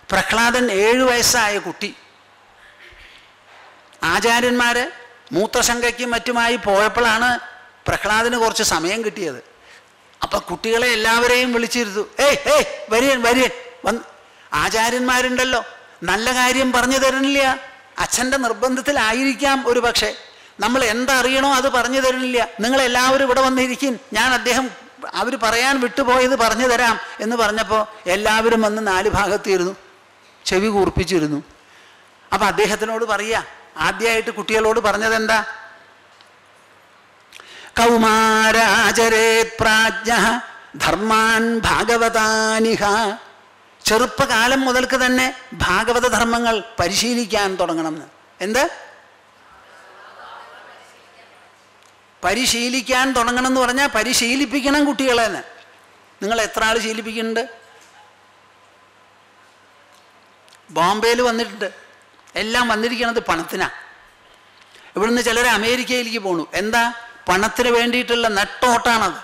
പ്രഹ്ലാദൻ ഏഴു വയസ്സായ കുട്ടി ആചാര്യന്മാര് മൂത്രശങ്കയ്ക്കും മറ്റുമായി പോയപ്പോഴാണ് പ്രഹ്ലാദന് കുറച്ച് സമയം കിട്ടിയത് അപ്പൊ കുട്ടികളെ എല്ലാവരെയും വിളിച്ചിരുന്നു ഏയ് ഏയ് വരിയൻ വരിയൻ വന്ന് ആചാര്യന്മാരുണ്ടല്ലോ നല്ല കാര്യം പറഞ്ഞു തരണില്ല അച്ഛൻ്റെ നിർബന്ധത്തിലായിരിക്കാം ഒരു പക്ഷേ നമ്മൾ എന്തറിയണോ അത് പറഞ്ഞു തരണില്ല നിങ്ങൾ എല്ലാവരും ഇവിടെ വന്നിരിക്കും ഞാൻ അദ്ദേഹം അവർ പറയാൻ വിട്ടുപോയത് പറഞ്ഞു തരാം എന്ന് പറഞ്ഞപ്പോൾ എല്ലാവരും വന്ന് നാല് ഭാഗത്തിരുന്നു ചെവി കൂർപ്പിച്ചിരുന്നു അപ്പം അദ്ദേഹത്തിനോട് പറയുക ആദ്യമായിട്ട് കുട്ടികളോട് പറഞ്ഞതെന്താ കൗമാരാചരേത് പ്രാജ്ഞ ധർമാൻ ഭാഗവതാനിഹ ചെറുപ്പകാലം മുതൽക്ക് തന്നെ ഭാഗവത ധർമ്മങ്ങൾ പരിശീലിക്കാൻ തുടങ്ങണം എന്ന് എന്ത് പരിശീലിക്കാൻ തുടങ്ങണം എന്ന് പറഞ്ഞാൽ പരിശീലിപ്പിക്കണം കുട്ടികളെ എന്ന് നിങ്ങൾ എത്ര ആൾ ശീലിപ്പിക്കുന്നുണ്ട് ബോംബെയിൽ വന്നിട്ടുണ്ട് എല്ലാം വന്നിരിക്കണത് പണത്തിനാ ഇവിടുന്ന് ചിലർ അമേരിക്കയിലേക്ക് പോണു എന്താ പണത്തിന് വേണ്ടിയിട്ടുള്ള നെട്ടോട്ടാണത്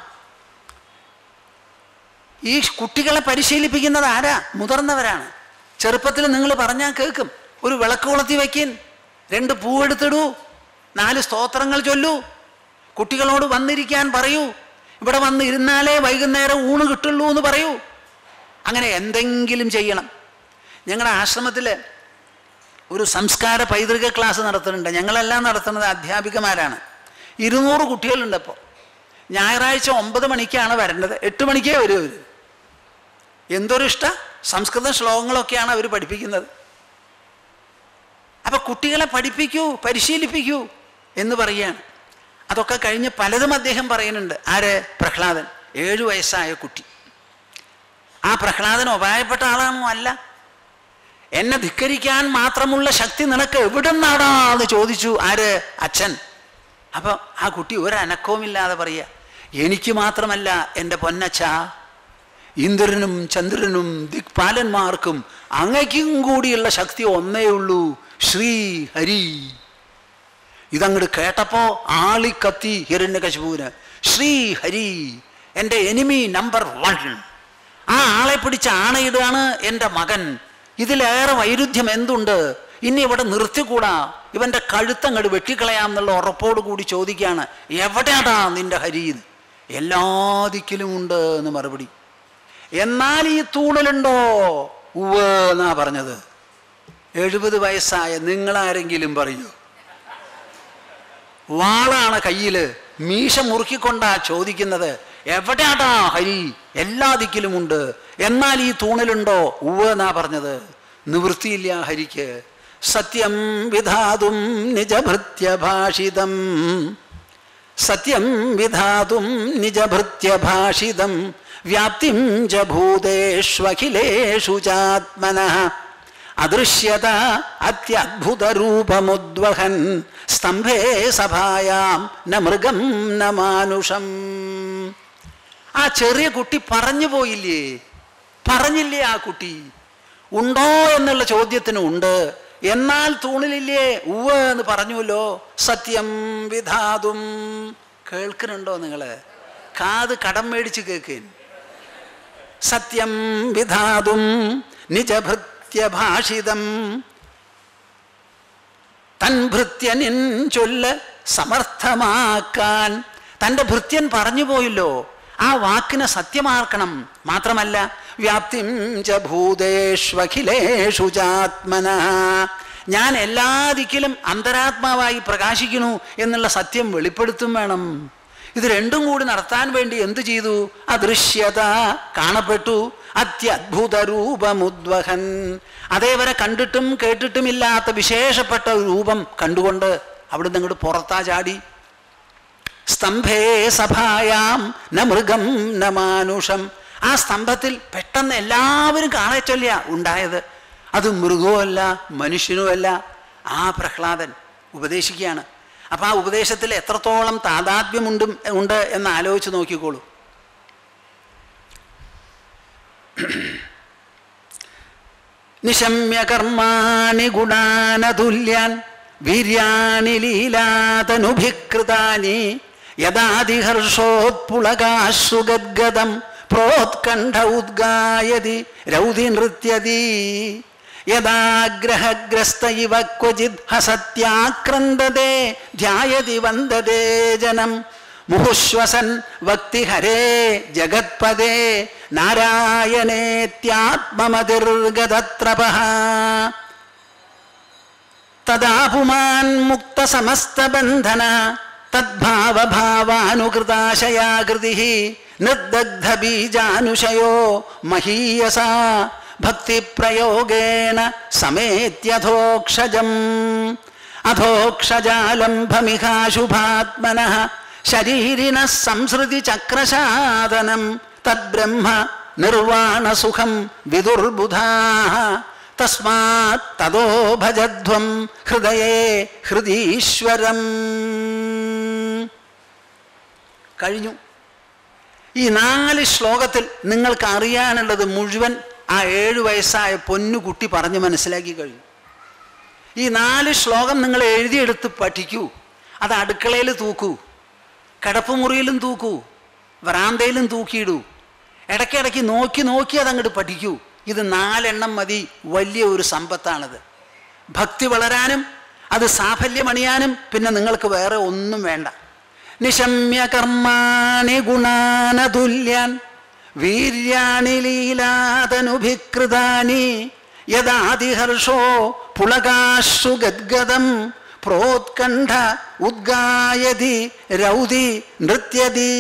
ഈ കുട്ടികളെ പരിശീലിപ്പിക്കുന്നത് ആരാ മുതിർന്നവരാണ് ചെറുപ്പത്തിൽ നിങ്ങൾ പറഞ്ഞാൽ കേൾക്കും ഒരു വിളക്ക് കൊളുത്തി വയ്ക്കിൻ രണ്ട് പൂവെടുത്തിടൂ നാല് സ്തോത്രങ്ങൾ ചൊല്ലൂ കുട്ടികളോട് വന്നിരിക്കാൻ പറയൂ ഇവിടെ വന്ന് ഇരുന്നാലേ വൈകുന്നേരം ഊണ് കിട്ടുള്ളൂ എന്ന് പറയൂ അങ്ങനെ എന്തെങ്കിലും ചെയ്യണം ഞങ്ങളുടെ ആശ്രമത്തിൽ ഒരു സംസ്കാര പൈതൃക ക്ലാസ് നടത്തുന്നുണ്ട് ഞങ്ങളെല്ലാം നടത്തുന്നത് അധ്യാപികമാരാണ് ഇരുന്നൂറ് കുട്ടികളുണ്ട് അപ്പോൾ ഞായറാഴ്ച ഒമ്പത് മണിക്കാണ് വരേണ്ടത് എട്ട് മണിക്കേ വരും അവർ എന്തൊരു ഇഷ്ട സംസ്കൃത ശ്ലോകങ്ങളൊക്കെയാണ് അവർ പഠിപ്പിക്കുന്നത് അപ്പൊ കുട്ടികളെ പഠിപ്പിക്കൂ പരിശീലിപ്പിക്കൂ എന്ന് പറയുകയാണ് അതൊക്കെ കഴിഞ്ഞ് പലതും അദ്ദേഹം പറയുന്നുണ്ട് ആര് പ്രഹ്ലാദൻ ഏഴു വയസ്സായ കുട്ടി ആ പ്രഹ്ലാദൻ ഉപായപ്പെട്ട ആളാണോ അല്ല എന്നെ ധിക്കരിക്കാൻ മാത്രമുള്ള ശക്തി നിനക്ക് എവിടെ നിന്നാടാ എന്ന് ചോദിച്ചു ആര് അച്ഛൻ അപ്പൊ ആ കുട്ടി ഒരനക്കവുമില്ലാതെ പറയുക എനിക്ക് മാത്രമല്ല എൻ്റെ പൊന്നച്ഛ ഇന്ദ്രനും ചന്ദ്രനും ദിക്പാലന്മാർക്കും അങ്ങയ്ക്കും കൂടിയുള്ള ശക്തി ഒന്നേ ഉള്ളൂ ശ്രീ ഹരി ഇതങ്ങോട്ട് കേട്ടപ്പോ ആളിക്കത്തി ഹിരണ്യകശിപുവിന് ശ്രീ ഹരി എൻ്റെ എനിമി നമ്പർ വൺ ആ ആളെ പിടിച്ച് ആണയിടുകയാണ് എൻ്റെ മകൻ ഇതിലേറെ വൈരുദ്ധ്യം എന്തുണ്ട് ഇനി ഇവിടെ നിർത്തിക്കൂടാ ഇവന്റെ കഴുത്തങ്ങട് വെട്ടിക്കളയാം എന്നുള്ള ഉറപ്പോട് കൂടി ചോദിക്കുകയാണ് എവിടെയാടാ നിന്റെ ഹരി എന്ന് എല്ലാ ദിക്കിലും ഉണ്ട് എന്ന് മറുപടി എന്നാൽ ഈ തൂണലുണ്ടോ ഉവ്വ് എന്നാ പറഞ്ഞത് എഴുപത് വയസ്സായ നിങ്ങളാരെങ്കിലും പറയൂ വാളാണ് കയ്യില് മീശ മുറുക്കിക്കൊണ്ടാ ചോദിക്കുന്നത് എവിടെയാടാ ഹരി എല്ലാ ദിക്കിലുമുണ്ട് എന്നാൽ ഈ തൂണിലുണ്ടോ ഉവ്വ് എന്നാ പറഞ്ഞത് നിവൃത്തിയില്ല ഹരിക്ക് സത്യം വിധാതും നിജഭൃത്യഭാഷിതം സത്യം വിധാതും നിജഭൃത്യഭാഷിതം വ്യാപ്തിം ച ഭൂതേഷ്വഖിലേഷു ചാത്മന അദൃശ്യത അത്യദ്ഭുതരൂപമുദ്വഹൻ സ്തംഭേ സഭായാം ന മൃഗം ന മാനുഷം ആ ചെറിയ കുട്ടി പറഞ്ഞു പോയില്ലേ പറഞ്ഞില്ലേ ആ കുട്ടി ഉണ്ടോ എന്നുള്ള ചോദ്യത്തിന് ഉണ്ട് എന്നാൽ തൂണിലില്ലേ ഉവ്വ് എന്ന് പറഞ്ഞുവല്ലോ സത്യം വിധാതും കേൾക്കുന്നുണ്ടോ നിങ്ങള് കാത് കടം മേടിച്ച് കേൾക്കേൻ സത്യം വിധാതും നിജഭൃത്യഭാഷിതം തൻ ഭൃത്യനിൻ ചൊല്ല് സമർത്ഥമാക്കാൻ തൻ്റെ ഭൃത്യൻ പറഞ്ഞു പോയല്ലോ ആ വാക്കിനെ സത്യമാക്കണം മാത്രമല്ല വ്യാപ്തിം ച ഭൂതേഷ്വഖിലേഷു ചാത്മന ഞാൻ എല്ലാ ദിക്കിലും അന്തരാത്മാവായി പ്രകാശിക്കണു എന്നുള്ള സത്യം വെളിപ്പെടുത്തും വേണം ഇത് രണ്ടും കൂടി നടത്താൻ വേണ്ടി എന്തു ചെയ്തു അദൃശ്യത കാണപ്പെട്ടു അത്യദ്ഭുത രൂപമുദ്വഹൻ അതേവരെ കണ്ടിട്ടും കേട്ടിട്ടുമില്ലാത്ത വിശേഷപ്പെട്ട ഒരു രൂപം കണ്ടുകൊണ്ട് അവിടുന്ന് അങ്ങോട്ട് പുറത്താ ചാടി സ്തംഭേ സഭായാം ന മൃഗം ന മാനുഷം ആ സ്തംഭത്തിൽ പെട്ടെന്ന് എല്ലാവരും കാണെ ചൊല്ലിയ ഉണ്ടായത് അത് മൃഗവുമല്ല മനുഷ്യനുമല്ല ആ പ്രഹ്ലാദൻ ഉപദേശിക്കുകയാണ് അപ്പം ആ ഉപദേശത്തിൽ എത്രത്തോളം താതാത്മ്യമുണ്ട് ഉണ്ട് എന്ന് ആലോചിച്ച് നോക്കിക്കോളൂ നിശമ്യ കർമാണി ഗുണാനതുല്യാൻ വീര്യാണി ലീലാതനുഭികൃതാനി യഥാതിഹർഷോത്പുളകാശ്രുഗദ്ഗതം പ്രോത്കണ്ഠ ഉദ്ഗായതി രൗതി നൃത്യതി യഥാഗ്രഹഗ്രസ്ത ഇവ ക്വചിത് ഹസത്യാക്രന്ദതേ ധ്യായതി വന്ദതേ ജനം മുഹുശ്വസൻ വക്തി ഹരേ ജഗത്പദേ നാരായണേത്യാത്മമതിർഗതത്രപ തദാ പുമാൻ മുക്ത സമസ്തബന്ധന തദ്ഭാവഭാവാനുകൃതാശയാകൃതി നിർദഗ്ധ ബീജാനുശയോ മഹീയസ ഭക്തിപ്രയോഗേണ സമേത്യധോക്ഷജം അധോക്ഷജാലംഭമിഹാശുഭാത്മന ശരീരിണ സംസൃതി ചക്രശാദനം തദ്ബ്രഹ്മ നിർവാണസുഖം വിദുർബുധാ തസ്മാത് തതോ ഭജധ്വം ഹൃദയേ ഹൃദീശ്വരം കഴിഞ്ഞു ഈ നാല് ശ്ലോകത്തിൽ നിങ്ങൾക്ക് അറിയാനുള്ളത് മുഴുവൻ ആ ഏഴു വയസ്സായ പൊന്നുകുട്ടി പറഞ്ഞ് മനസ്സിലാക്കി കഴിഞ്ഞു ഈ നാല് ശ്ലോകം നിങ്ങൾ എഴുതിയെടുത്ത് പഠിക്കൂ അത് അടുക്കളയിൽ തൂക്കൂ കിടപ്പുമുറിയിലും തൂക്കൂ വറാന്തയിലും തൂക്കിയിടൂ ഇടയ്ക്കിടയ്ക്ക് നോക്കി നോക്കി അതങ്ങോട്ട് പഠിക്കൂ ഇത് നാലെണ്ണം മതി വലിയ ഒരു സമ്പത്താണത് ഭക്തി വളരാനും അത് സാഫല്യമണിയാനും പിന്നെ നിങ്ങൾക്ക് വേറെ ഒന്നും വേണ്ട നിശമ്യ കർമാണി ഗുണാനതുല്യാൻ വീര്യാണി ലീലാതനുഭികൃതാനി യദാതിഹർഷോ പുളകാശു ഗദ്ഗദം പ്രോത്കണ്ഠ ഉദ്ഗായതി രൗതി നൃത്യതി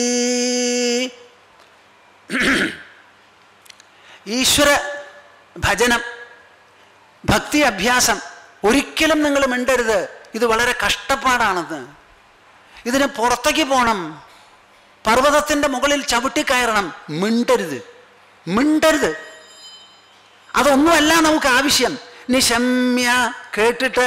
ഈശ്വര ഭജനം ഭക്തി അഭ്യാസം ഒരിക്കലും നിങ്ങൾ മിണ്ടരുത് ഇത് വളരെ കഷ്ടപ്പാടാണെന്ന് ഇതിന് പുറത്തേക്ക് പോകണം പർവ്വതത്തിൻ്റെ മുകളിൽ ചവിട്ടിക്കയറണം മിണ്ടരുത് മിണ്ടരുത് അതൊന്നുമല്ല നമുക്ക് ആവശ്യം നിശമ്യ കേട്ടിട്ട്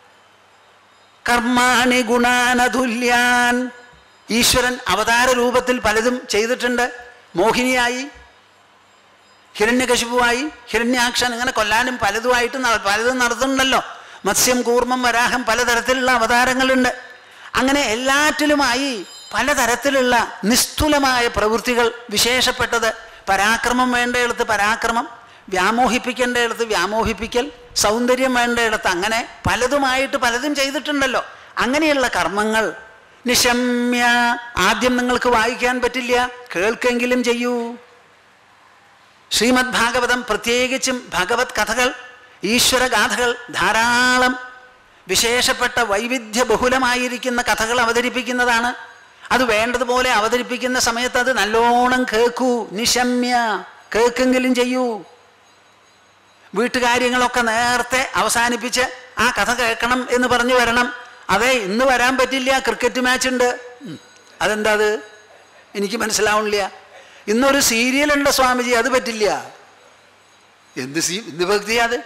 കർമാണി ഗുണാനതുല്യാൻ ഈശ്വരൻ അവതാര രൂപത്തിൽ പലതും ചെയ്തിട്ടുണ്ട് മോഹിനിയായി ഹിരണ്യകശിപുവായി ഹിരണ്യാക്ഷൻ ഇങ്ങനെ കൊല്ലാനും പലതുമായിട്ട് ന- പലതും നടത്തുന്നുണ്ടല്ലോ മത്സ്യം കൂർമ്മം വരാഹം പലതരത്തിലുള്ള അവതാരങ്ങളുണ്ട് അങ്ങനെ എല്ലാറ്റിലുമായി പലതരത്തിലുള്ള നിസ്തുലമായ പ്രവൃത്തികൾ വിശേഷപ്പെട്ടത് പരാക്രമം വേണ്ടയിടത്ത് പരാക്രമം വ്യാമോഹിപ്പിക്കേണ്ടയിടത്ത് വ്യാമോഹിപ്പിക്കൽ സൗന്ദര്യം വേണ്ടയിടത്ത് അങ്ങനെ പലതുമായിട്ട് പലതും ചെയ്തിട്ടുണ്ടല്ലോ അങ്ങനെയുള്ള കർമ്മങ്ങൾ നിശമ്യ ആദ്യം നിങ്ങൾക്ക് വായിക്കാൻ പറ്റില്ല കേൾക്കെങ്കിലും ചെയ്യൂ ശ്രീമദ് ഭാഗവതം പ്രത്യേകിച്ചും ഭഗവത് കഥകൾ ഈശ്വരഗാഥകൾ ധാരാളം വിശേഷപ്പെട്ട വൈവിധ്യ ബഹുലമായിരിക്കുന്ന കഥകൾ അവതരിപ്പിക്കുന്നതാണ് അത് വേണ്ടതുപോലെ അവതരിപ്പിക്കുന്ന സമയത്ത് അത് നല്ലോണം കേൾക്കൂ നിശമ്യ കേൾക്കെങ്കിലും ചെയ്യൂ വീട്ടുകാര്യങ്ങളൊക്കെ നേരത്തെ അവസാനിപ്പിച്ച് ആ കഥ കേൾക്കണം എന്ന് പറഞ്ഞു വരണം അതെ ഇന്ന് വരാൻ പറ്റില്ല ക്രിക്കറ്റ് മാച്ച് ഉണ്ട് ഉം. അതെന്താ അത് എനിക്ക് മനസ്സിലാവണില്ല ഇന്നൊരു സീരിയലുണ്ട് സ്വാമിജി അത് പറ്റില്ല എന്ത് സീ എന്ത് ഭക്തിയാ അത്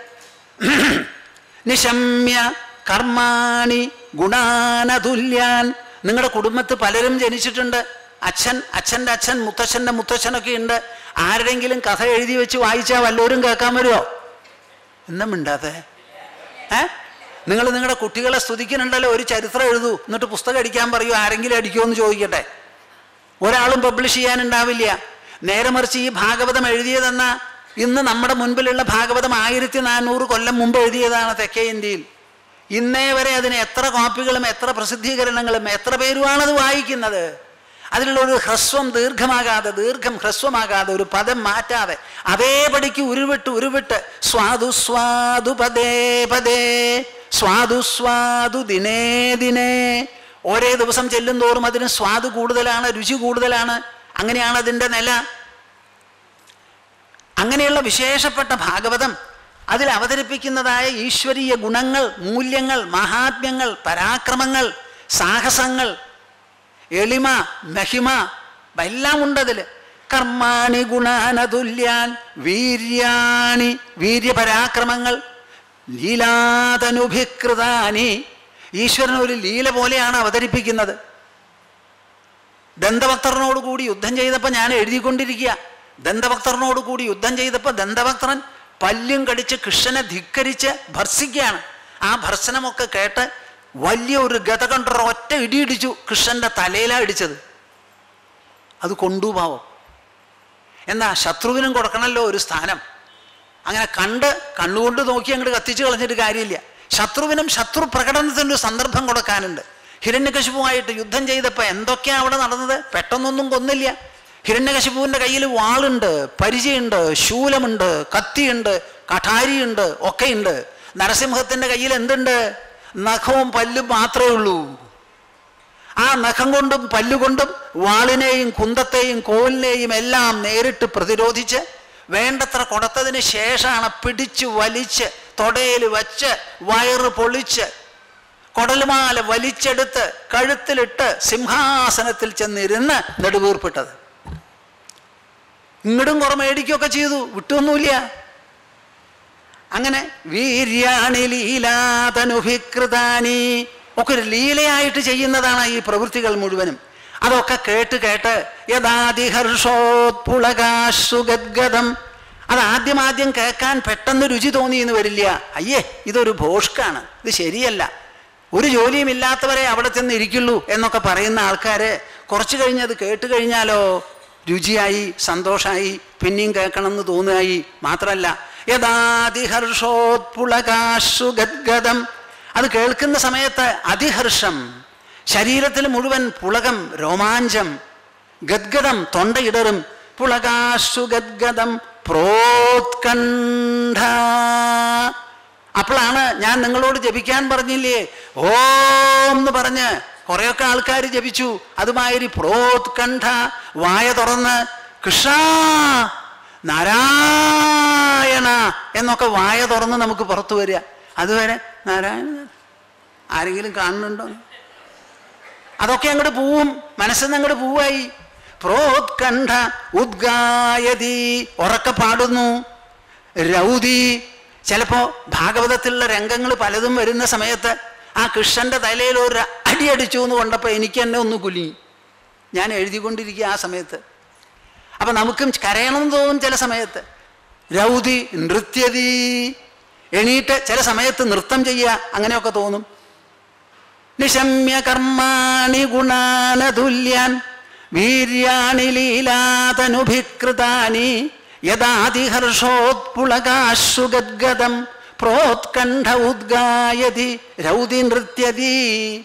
നിശമ്യ കർമാണി ഗുണാനതുല്യാൻ നിങ്ങളുടെ കുടുംബത്ത് പലരും ജനിച്ചിട്ടുണ്ട് അച്ഛൻ അച്ഛൻ്റെ അച്ഛൻ മുത്തച്ഛൻ്റെ മുത്തച്ഛനൊക്കെ ഉണ്ട് ആരുടെങ്കിലും കഥ എഴുതി വെച്ച് വായിച്ചാൽ വല്ലവരും കേൾക്കാൻ വരുമോ എന്നും മിണ്ടാതെ ഏ നിങ്ങൾ നിങ്ങളുടെ കുട്ടികളെ സ്തുതിക്കുന്നുണ്ടല്ലോ ഒരു ചരിത്രം എഴുതൂ എന്നിട്ട് പുസ്തകം അടിക്കാൻ പറയൂ ആരെങ്കിലും അടിക്കുമോ എന്ന് ചോദിക്കട്ടെ ഒരാളും പബ്ലിഷ് ചെയ്യാനുണ്ടാവില്ല നേരെ മറിച്ച് ഈ ഭാഗവതം എഴുതിയതെന്ന ഇന്ന് നമ്മുടെ മുൻപിലുള്ള ഭാഗവതം ആയിരത്തി നാനൂറ് കൊല്ലം മുമ്പ് എഴുതിയതാണ് തെക്കേ ഇന്ത്യയിൽ ഇന്നേ വരെ അതിന് എത്ര കോപ്പികളും എത്ര പ്രസിദ്ധീകരണങ്ങളും എത്ര പേരുമാണത് വായിക്കുന്നത് അതിലുള്ള ഒരു ഹ്രസ്വം ദീർഘമാകാതെ ദീർഘം ഹ്രസ്വമാകാതെ ഒരു പദം മാറ്റാതെ അതേപടിക്ക് ഉരുവിട്ട് ഉരുവിട്ട് സ്വാദു സ്വാദു പദേ പദേ സ്വാദു സ്വാദു ദിനേ ദിനേ ഓരോ ദിവസം ചെല്ലും തോറും അതിന് സ്വാദ് കൂടുതലാണ് രുചി കൂടുതലാണ് അങ്ങനെയാണ് അതിൻ്റെ നില അങ്ങനെയുള്ള വിശേഷപ്പെട്ട ഭാഗവതം അതിൽ അവതരിപ്പിക്കുന്നതായ ഈശ്വരീയ ഗുണങ്ങൾ മൂല്യങ്ങൾ മഹാത്മ്യങ്ങൾ പരാക്രമങ്ങൾ സാഹസങ്ങൾ എളിമ മഹിമ എല്ലാം ഉണ്ടതിൽ കർമാണി ഗുണാനതുല്യാൻ വീര്യാണി വീര്യപരാക്രമങ്ങൾ ലീലാതനുഭികൃതാനി ഈശ്വരൻ ഒരു ലീല പോലെയാണ് അവതരിപ്പിക്കുന്നത് ദന്തഭക്തറിനോട് കൂടി യുദ്ധം ചെയ്തപ്പോൾ ഞാൻ എഴുതിക്കൊണ്ടിരിക്കുക ദന്തഭക്തറിനോട് കൂടി യുദ്ധം ചെയ്തപ്പോൾ ദന്തഭക്തറൻ പല്ലും കടിച്ച് കൃഷ്ണനെ ധിക്കരിച്ച് ഭർസിക്കുകയാണ് ആ ഭർസനമൊക്കെ കേട്ട് വലിയ ഒരു ഗത കൊണ്ടൊരു ഒറ്റ ഇടിയിടിച്ചു കൃഷ്ണന്റെ തലയിലാണ് ഇടിച്ചത് അത് കൊണ്ടുപോവാം എന്നാ ശത്രുവിനും കൊടുക്കണമല്ലോ ഒരു സ്ഥാനം അങ്ങനെ കണ്ട് കണ്ണുകൊണ്ട് നോക്കി അങ്ങോട്ട് കത്തിച്ച് കളഞ്ഞിട്ട് കാര്യമില്ല ശത്രുവിനും ശത്രു പ്രകടനത്തിൻ്റെ ഒരു സന്ദർഭം കൊടുക്കാനുണ്ട് ഹിരണ്യകശിപുമായിട്ട് യുദ്ധം ചെയ്തപ്പോൾ എന്തൊക്കെയാണ് അവിടെ നടന്നത് പെട്ടെന്നൊന്നും കൊന്നില്ല ഹിരണ്യകശിപുവിൻ്റെ കയ്യിൽ വാളുണ്ട് പരിചയുണ്ട് ശൂലമുണ്ട് കത്തിയുണ്ട് കഠാരിയുണ്ട് ഒക്കെയുണ്ട് നരസിംഹത്തിൻ്റെ കയ്യിൽ എന്തുണ്ട് നഖവും പല്ലും മാത്രമേ ഉള്ളൂ ആ നഖം കൊണ്ടും പല്ലുകൊണ്ടും വാളിനെയും കുന്തത്തെയും കോലിനെയും എല്ലാം നേരിട്ട് പ്രതിരോധിച്ച് വേണ്ടത്ര കൊടുത്തതിന് ശേഷമാണ് പിടിച്ച് വലിച്ച് തൊടയിൽ വച്ച് വയറ് പൊളിച്ച് കൊടലുമാല വലിച്ചെടുത്ത് കഴുത്തിലിട്ട് സിംഹാസനത്തിൽ ചെന്നിരുന്ന് നെടുവീർപ്പിട്ടത് ഇങ്ങടും കുറെ മേടിക്കുകയൊക്കെ ചെയ്തു വിട്ടൊന്നുമില്ല അങ്ങനെ വീര്യാണി ലീലാതനുഭികൃതാനി ഒക്കെ ഒരു ലീലയായിട്ട് ചെയ്യുന്നതാണ് ഈ പ്രവൃത്തികൾ മുഴുവനും അതൊക്കെ കേട്ട് കേട്ട് യഥാതിഹർഷോത്പുളകാശുഗദ്ഗതം അത് ആദ്യം ആദ്യം കേൾക്കാൻ പെട്ടെന്ന് രുചി തോന്നി എന്ന് വരില്ല അയ്യേ ഇതൊരു ഭോഷ്കാണ് ഇത് ശരിയല്ല ഒരു ജോലിയും ഇല്ലാത്തവരെ അവിടെ ചെന്ന് ഇരിക്കുള്ളൂ എന്നൊക്കെ പറയുന്ന ആൾക്കാര് കുറച്ചു കഴിഞ്ഞത് കേട്ട് കഴിഞ്ഞാലോ രുചിയായി സന്തോഷമായി പിന്നെയും കേൾക്കണമെന്ന് തോന്നുകയായി മാത്രമല്ല യഥാതിഹർഷോത്പുളകാശു ഗദ്ഗതം അത് കേൾക്കുന്ന സമയത്ത് അതിഹർഷം ശരീരത്തിൽ മുഴുവൻ പുളകം രോമാഞ്ചം ഗദ്ഗതം തൊണ്ടയിടറും പുളകാശു ഗദ്ഗതം പ്രോത്കണ്ഠ അപ്പോഴാണ് ഞാൻ നിങ്ങളോട് ജപിക്കാൻ പറഞ്ഞില്ലേ ഓം എന്ന് പറഞ്ഞ് കുറെയൊക്കെ ആൾക്കാർ ജപിച്ചു അതുമാതിരി പ്രോത്കണ്ഠ വായ തുറന്ന് കൃഷ്ണ നാരായണ എന്നൊക്കെ വായ തുറന്ന് നമുക്ക് പുറത്തു വരിക അതുവരെ നാരായണ ആരെങ്കിലും കാണുന്നുണ്ടോ അതൊക്കെ അങ്ങോട്ട് പോവും മനസ്സിൽ നിന്ന് അങ്ങോട്ട് പോവായി പ്രോത്കണ്ഠ ഉദ്ഗായതി ഉറക്കെ പാടുന്നു രൗതി ചിലപ്പോ ഭാഗവതത്തിലുള്ള രംഗങ്ങൾ പലതും വരുന്ന സമയത്ത് ആ കൃഷ്ണന്റെ തലയിൽ ഒരു അടി അടിച്ചു എന്ന് കൊണ്ടപ്പോൾ എനിക്ക് തന്നെ ഒന്ന് കുലുങ്ങി ഞാൻ എഴുതിക്കൊണ്ടിരിക്കുക ആ സമയത്ത് അപ്പൊ നമുക്കും കരയണം എന്ന് തോന്നും ചില സമയത്ത് രൗതി നൃത്യതി എണീറ്റ് ചില സമയത്ത് നൃത്തം ചെയ്യുക അങ്ങനെയൊക്കെ തോന്നും നിശമ്യ കർമാണി ഗുണാനതുല്യാൻ വീര്യാണി ലീലാതനുഭികൃതാനി യഥാതിഹർഷോത്പുളകാശുഗദ്ഗതം പ്രോത്കണ്ഠ ഉദ്ഗായതി രൗതി നൃത്യതി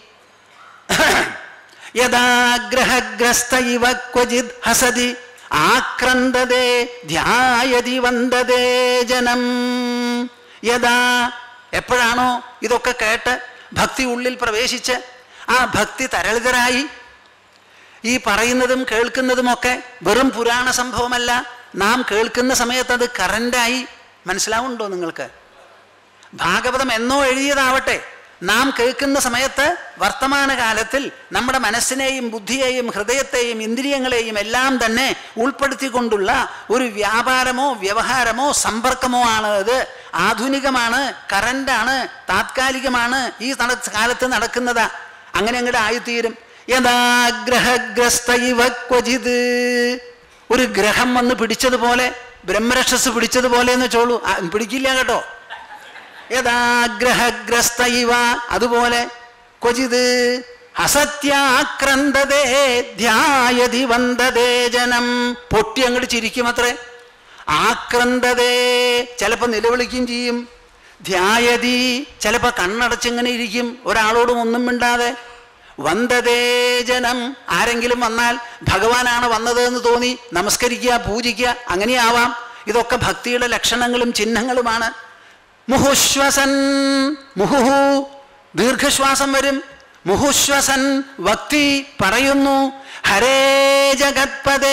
യഥാഗ്രഹഗ്രസ്ത ഇവ ക്വചിത് ഹസതി ആക്രന്ദതേ ധ്യായതി വന്ദതേ ജനം യഥാ എപ്പോഴാണോ ഇതൊക്കെ കേട്ട് ഭക്തി ഉള്ളിൽ പ്രവേശിച്ച് ആ ഭക്തി തരളിതരായി ഈ പറയുന്നതും കേൾക്കുന്നതുമൊക്കെ വെറും പുരാണ സംഭവമല്ല നാം കേൾക്കുന്ന സമയത്ത് അത് കറണ്ടായി മനസ്സിലാവുന്നുണ്ടോ നിങ്ങൾക്ക് ഭാഗവതം എന്നോ എഴുതിയതാവട്ടെ നാം കേൾക്കുന്ന സമയത്ത് വർത്തമാനകാലത്തിൽ നമ്മുടെ മനസ്സിനെയും ബുദ്ധിയെയും ഹൃദയത്തെയും ഇന്ദ്രിയങ്ങളെയും എല്ലാം തന്നെ ഉൾപ്പെടുത്തിക്കൊണ്ടുള്ള ഒരു വ്യാപാരമോ വ്യവഹാരമോ സമ്പർക്കമോ ആണ് അത് ആധുനികമാണ് കറണ്ടാണ് താത്കാലികമാണ് ഈ നട കാലത്ത് നടക്കുന്നതാ അങ്ങനെ അങ്ങോട്ട് ആയിത്തീരും യഥാഗ്രഹഗ്രസ്ത ഇവ ക്വചിത് ഒരു ഗ്രഹം വന്ന് പിടിച്ചതുപോലെ ബ്രഹ്മരക്ഷസ് പിടിച്ചതുപോലെ എന്ന് ചോളൂ ആ, പിടിക്കില്ല കേട്ടോ യഥാഗ്രഹഗ്രസ്ത ഇവ അതുപോലെ ക്വചിത് അസത്യാക്രന്ദതേ ധ്യായതി വന്ദതേ ജനം പൊട്ടി അങ്ങോട്ട് ചിരിക്കുമത്രേ ആക്രന്ദതേ ചിലപ്പോൾ നിലവിളിക്കുകയും ചെയ്യും ധ്യായതി ചിലപ്പോൾ കണ്ണടച്ചിങ്ങനെ ഇരിക്കും ഒരാളോടും ഒന്നും മിണ്ടാതെ വന്ദതേ ജനം ആരെങ്കിലും വന്നാൽ ഭഗവാനാണ് വന്നത് എന്ന് തോന്നി നമസ്കരിക്കുക പൂജിക്കുക അങ്ങനെയാവാം ഇതൊക്കെ ഭക്തിയുടെ ലക്ഷണങ്ങളും ചിഹ്നങ്ങളുമാണ് മുഹുശ്വസൻ മുഹുഹു ദീർഘശ്വാസം വരും മുഹുശ്വസൻ ഭക്തി പറയുന്നു ഹരേ ജഗത്പദേ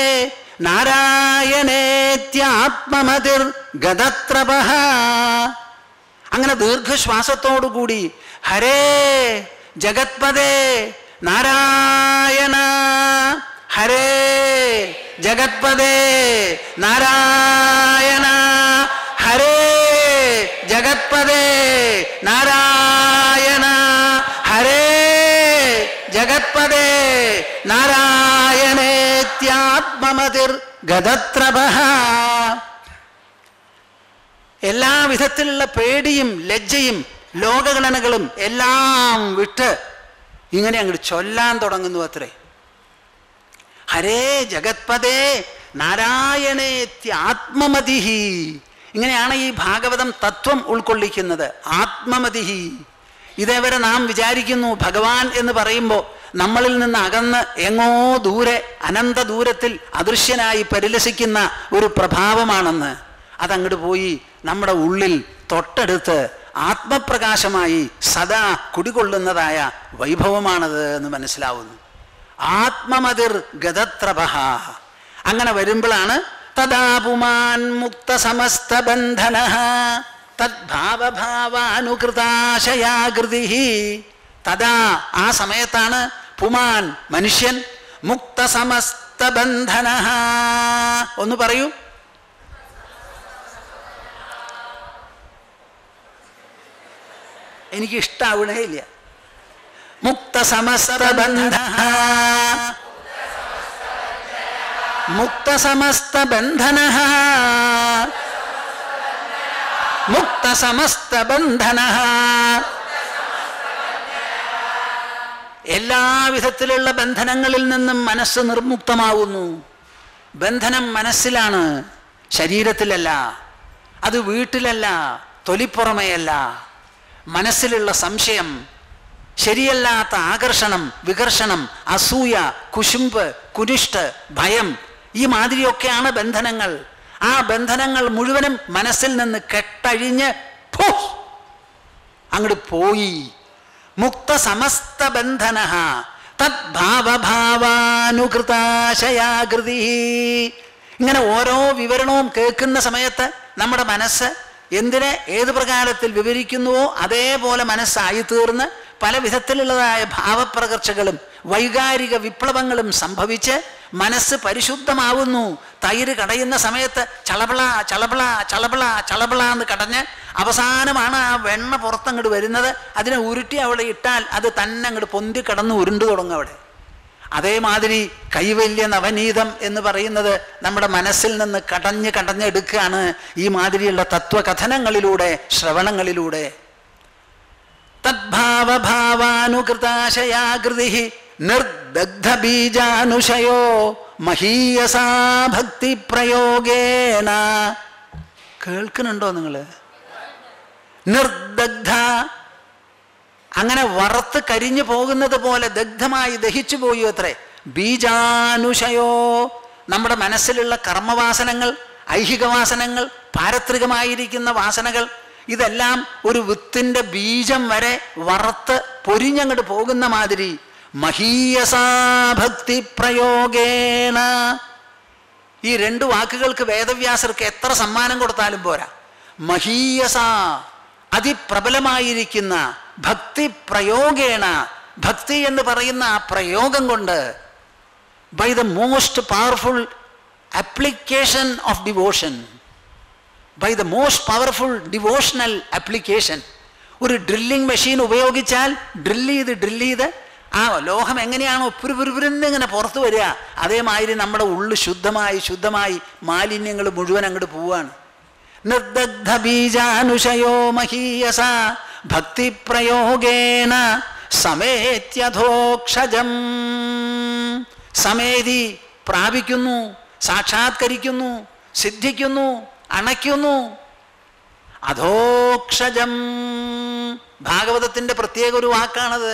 നാരായണേത്യാത്മമതിർ ഗതത്രപഹ അങ്ങനെ ദീർഘശ്വാസത്തോടുകൂടി ഹരേ ജഗത്പദേ നാരായണ ഹരേ ജഗത്പദേ നാരായണ ഹരേ ജഗത്പദേ നാരായണ ഹരേ ജഗത്പദേ നാരായണേത്യാത്മമതിർ ഗതത്രപഹ എല്ലാ വിധത്തിലുള്ള പേടിയും ലജ്ജയും ലോകഗണനകളും എല്ലാം വിട്ട് ഇങ്ങനെ അങ്ങോട്ട് ചൊല്ലാൻ തുടങ്ങുന്നു അത്രേ ഹരേ ജഗത്പദേ നാരായണേത്യ ആത്മമതിഹി ഇങ്ങനെയാണ് ഈ ഭാഗവതം തത്വം ഉൾക്കൊള്ളിക്കുന്നത് ആത്മമതിഹി ഇതേവരെ നാം വിചാരിക്കുന്നു ഭഗവാൻ എന്ന് പറയുമ്പോൾ നമ്മളിൽ നിന്ന് അകന്ന് എങ്ങോ ദൂരെ അനന്ത ദൂരത്തിൽ അദൃശ്യനായി പരിലസിക്കുന്ന ഒരു പ്രഭാവമാണെന്ന് അതങ്ങോട്ട് പോയി നമ്മുടെ ഉള്ളിൽ തൊട്ടടുത്ത് ആത്മപ്രകാശമായി സദാ കുടികൊള്ളുന്നതായ വൈഭവമാണത് എന്ന് മനസ്സിലാവുന്നു ആത്മമതിർ ഗതത്രഭ അങ്ങനെ വരുമ്പോഴാണ് തഥാ പുമാൻ മുക്ത സമസ്ത ബന്ധന തദ്ഭാവഭാവാനുകൃതാശയാകൃതി തഥാ ആ സമയത്താണ് പുമാൻ മനുഷ്യൻ മുക്ത സമസ്ത ബന്ധന ഒന്ന് പറയൂ എനിക്ക് ഇഷ്ടാവണേ ഇല്ല മുക്ത സമസ്ത ബന്ധ മുക്ത സമസ്ത ബന്ധന മുക്ത സമസ്ത ബന്ധന എല്ലാവിധത്തിലുള്ള ബന്ധനങ്ങളിൽ നിന്നും മനസ്സ് നിർമുക്തമാവുന്നു ബന്ധനം മനസ്സിലാണ് ശരീരത്തിലല്ല അത് വീട്ടിലല്ല തൊലിപ്പുറമെയല്ല മനസ്സിലുള്ള സംശയം ശരിയല്ലാത്ത ആകർഷണം വികർഷണം അസൂയ കുശുമ്പ് കുനിഷ്ട് ഭയം ഈ മാതിരിയൊക്കെയാണ് ബന്ധനങ്ങൾ ആ ബന്ധനങ്ങൾ മുഴുവനും മനസ്സിൽ നിന്ന് കെട്ടഴിഞ്ഞ് ഫോ അങ്ങോട്ട് പോയി മുക്ത സമസ്ത ബന്ധന തദ്ഭാവഭാവാനുകൃതാശയാകൃതി ഇങ്ങനെ ഓരോ വിവരണവും കേൾക്കുന്ന സമയത്ത് നമ്മുടെ മനസ്സ് എന്തിനെ ഏത് പ്രകാരത്തിൽ വിവരിക്കുന്നുവോ അതേപോലെ മനസ്സായി തീർന്ന് പല വിധത്തിലുള്ളതായ ഭാവപ്രകർച്ചകളും വൈകാരിക വിപ്ലവങ്ങളും സംഭവിച്ച് മനസ്സ് പരിശുദ്ധമാവുന്നു തൈര് കടയുന്ന സമയത്ത് ചളബള ചളബള ചളബള ചളബള എന്ന് കടഞ്ഞ് അവസാനമാണ് ആ വെണ്ണ പുറത്തങ്ങോട്ട് വരുന്നത് അതിനെ ഉരുട്ടി അവിടെ ഇട്ടാൽ അത് തന്നെ അങ്ങോട്ട് പൊന്തി കടന്ന് ഉരുണ്ടു തുടങ്ങും അവിടെ അതേമാതിരി കൈവല്യ നവനീതം എന്ന് പറയുന്നത് നമ്മുടെ മനസ്സിൽ നിന്ന് കടഞ്ഞ് കടഞ്ഞെടുക്കുകയാണ് ഈ മാതിരിയുള്ള തത്വകഥനങ്ങളിലൂടെ ശ്രവണങ്ങളിലൂടെ തദ്ഭാവഭാവാനുകൃതാശയാകൃതി നിർദഗ്ധ ബീജാനുശയോ മഹീയസാ ഭക്തി പ്രയോഗേന കേൾക്കുന്നുണ്ടോ നിങ്ങള് നിർദഗ്ധ അങ്ങനെ വറുത്ത് കരിഞ്ഞു പോകുന്നത് പോലെ ദഗ്ധമായി ദഹിച്ചു പോയി അത്രേ ബീജാനുശയോ നമ്മുടെ മനസ്സിലുള്ള കർമ്മവാസനങ്ങൾ ഐഹിക വാസനങ്ങൾ പാരത്രികമായിരിക്കുന്ന വാസനകൾ ഇതെല്ലാം ഒരു വിത്തിൻ്റെ ബീജം വരെ വറുത്ത് പൊരിഞ്ഞങ്ങോട്ട് പോകുന്ന മാതിരി മഹീയസാ ഭക്തി പ്രയോഗേണ ഈ രണ്ട് വാക്കുകൾക്ക് വേദവ്യാസർക്ക് എത്ര സമ്മാനം കൊടുത്താലും പോരാ മഹീയസ അതിപ്രബലമായിരിക്കുന്ന ഭക്തി പ്രയോഗേണ ഭക്തി എന്ന് പറയുന്ന ആ പ്രയോഗം കൊണ്ട് by the most powerful application of devotion by the most powerful devotional application ഒരു ഡ്രില്ലിംഗ് മെഷീൻ ഉപയോഗിച്ചാൽ ഡ്രില്ല് ചെയ്ത് ഡ്രില്ല് ചെയ്ത് ആ ലോഹം എങ്ങനെയാണോ പുരുപുരുപുരെന്ന് ഇങ്ങനെ പുറത്തു വരിക അതേമാതിരി നമ്മുടെ ഉള്ളു ശുദ്ധമായി ശുദ്ധമായി മാലിന്യങ്ങൾ മുഴുവൻ അങ്ങോട്ട് പോവാണ് നിർദഗ്ധ ബീജാനുശയോ മഹീയസ ഭക്തി പ്രയോഗേന സമേത്യധോക്ഷജം സമേതി പ്രാപിക്കുന്നു സാക്ഷാത്കരിക്കുന്നു സിദ്ധിക്കുന്നു അണയ്ക്കുന്നു അധോക്ഷജം ഭാഗവതത്തിന്റെ പ്രത്യേക ഒരു വാക്കാണത്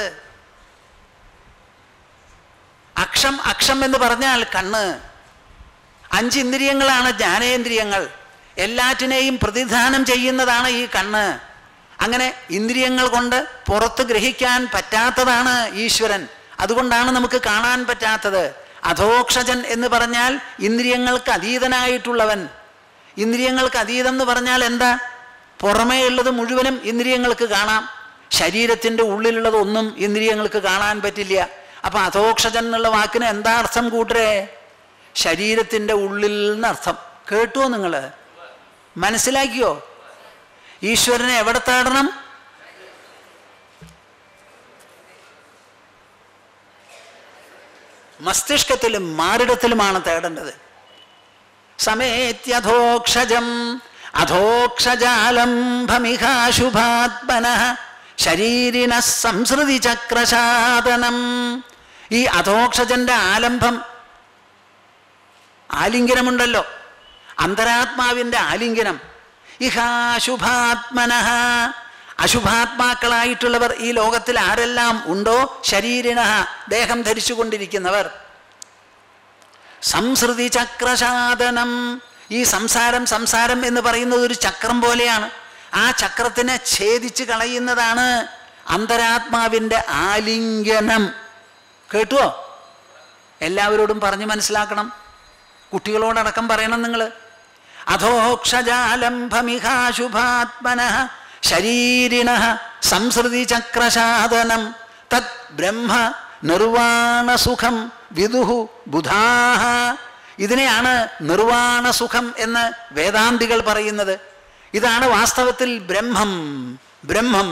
അക്ഷം അക്ഷം എന്ന് പറഞ്ഞാൽ കണ്ണ് അഞ്ച് ഇന്ദ്രിയങ്ങളാണ് ജ്ഞാനേന്ദ്രിയങ്ങൾ എല്ലാറ്റിനെയും പ്രതിദാനം ചെയ്യുന്നതാണ് ഈ കണ്ണ് അങ്ങനെ ഇന്ദ്രിയങ്ങൾ കൊണ്ട് പുറത്ത് ഗ്രഹിക്കാൻ പറ്റാത്തതാണ് ഈശ്വരൻ അതുകൊണ്ടാണ് നമുക്ക് കാണാൻ പറ്റാത്തത് അധോക്ഷജൻ എന്ന് പറഞ്ഞാൽ ഇന്ദ്രിയങ്ങൾക്ക് അതീതനായിട്ടുള്ളവൻ ഇന്ദ്രിയങ്ങൾക്ക് അതീതം എന്ന് പറഞ്ഞാൽ എന്താ പുറമേ ഉള്ളത് മുഴുവനും ഇന്ദ്രിയങ്ങൾക്ക് കാണാം ശരീരത്തിൻ്റെ ഉള്ളിലുള്ളത് ഒന്നും ഇന്ദ്രിയങ്ങൾക്ക് കാണാൻ പറ്റില്ല അപ്പൊ അധോക്ഷജൻ എന്നുള്ള വാക്കിന് എന്താ അർത്ഥം കൂട്ടരേ ശരീരത്തിൻ്റെ ഉള്ളിൽ എന്നർത്ഥം കേട്ടുവോ നിങ്ങൾ മനസ്സിലാക്കിയോ ഈശ്വരനെ എവിടെ തേടണം മസ്തിഷ്കത്തിലും മാറിടത്തിലുമാണ് തേടേണ്ടത് സമേത്യധോക്ഷജം അധോക്ഷജാലംഭമിഹാശുഭാത്മന ശരീരിന സംസൃതി ചക്രശാതനം ഈ അധോക്ഷജന്റെ ആലംബം ആലിംഗനമുണ്ടല്ലോ അന്തരാത്മാവിൻ്റെ ആലിംഗനം ഇഹാശുഭാത്മന അശുഭാത്മാക്കളായിട്ടുള്ളവർ ഈ ലോകത്തിൽ ആരെല്ലാം ഉണ്ടോ ശരീരിണ ദേഹം ധരിച്ചുകൊണ്ടിരിക്കുന്നവർ സംസൃതി ചക്രശാദനം ഈ സംസാരം സംസാരം എന്ന് പറയുന്നത് ഒരു ചക്രം പോലെയാണ് ആ ചക്രത്തിനെ ഛേദിച്ച് കളയുന്നതാണ് അന്തരാത്മാവിൻ്റെ ആലിംഗനം കേട്ടുവോ എല്ലാവരോടും പറഞ്ഞ് മനസ്സിലാക്കണം കുട്ടികളോടടക്കം പറയണം നിങ്ങൾ അധോക്ഷജാലംഭമിഹാശുഭാത്മന ശരീരിണ സംസൃതി ചക്രശാദനം തത് ബ്രഹ്മ നിർവാണസുഖം വിദുഹു ബുധാഹ ഇതിനെയാണ് നിർവാണസുഖം എന്ന് വേദാന്തികൾ പറയുന്നത് ഇതാണ് വാസ്തവത്തിൽ ബ്രഹ്മം ബ്രഹ്മം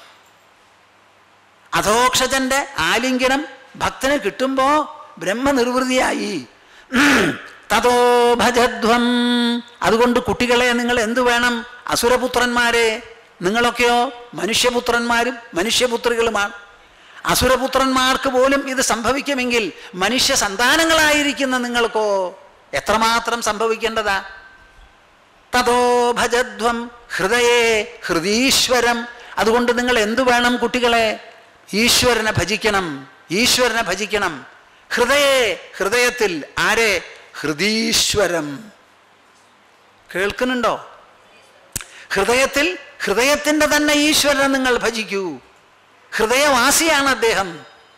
അധോക്ഷജന്റെ ആലിംഗനം ഭക്തന് കിട്ടുമ്പോ ബ്രഹ്മനിർവൃതിയായി തതോ ഭജധ്വം അതുകൊണ്ട് കുട്ടികളെ നിങ്ങൾ എന്തു വേണം അസുരപുത്രന്മാരെ നിങ്ങളൊക്കെയോ മനുഷ്യപുത്രന്മാരും മനുഷ്യപുത്രികളുമാണ് അസുരപുത്രന്മാർക്ക് പോലും ഇത് സംഭവിക്കുമെങ്കിൽ മനുഷ്യ സന്താനങ്ങളായിരിക്കുന്ന നിങ്ങൾക്കോ എത്രമാത്രം സംഭവിക്കേണ്ടതാ തതോ ഭജധ്വം ഹൃദയേ ഹൃദീശ്വരം അതുകൊണ്ട് നിങ്ങൾ എന്തു വേണം കുട്ടികളെ ഈശ്വരനെ ഭജിക്കണം ഈശ്വരനെ ഭജിക്കണം ഹൃദയേ ഹൃദയത്തിൽ ആരെ ഹൃദീശ്വരം കേൾക്കുന്നുണ്ടോ ഹൃദയത്തിൽ ഹൃദയത്തിൻ്റെ തന്നെ ഈശ്വരനെ നിങ്ങൾ ഭജിക്കൂ ഹൃദയവാസിയാണ് അദ്ദേഹം